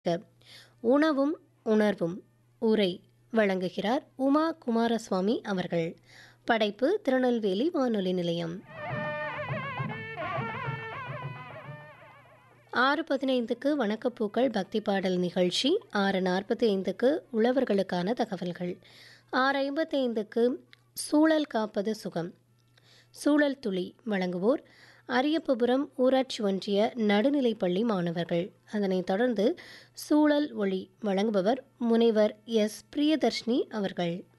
உணவும் உணர்வும் உரை வழங்குகிறார் உமா குமாரசுவாமி அவர்கள் படைப்பு திருநெல்வேலி வானொலி நிலையம் ஆறு பதினைந்துக்கு வணக்கப்பூக்கள் பக்தி பாடல் நிகழ்ச்சி ஆறு நாற்பத்தி ஐந்துக்கு உழவர்களுக்கான தகவல்கள் ஆறு ஐம்பத்தி ஐந்துக்கு சூழல் காப்பது சுகம் சூழல் துளி வழங்குவோர் அரியப்புபுரம் ஊராட்சி ஒன்றிய நடுநிலைப்பள்ளி மாணவர்கள் அதனைத் தொடர்ந்து சூழல் ஒளி வழங்குபவர் முனைவர் எஸ் பிரியதர்ஷினி அவர்கள்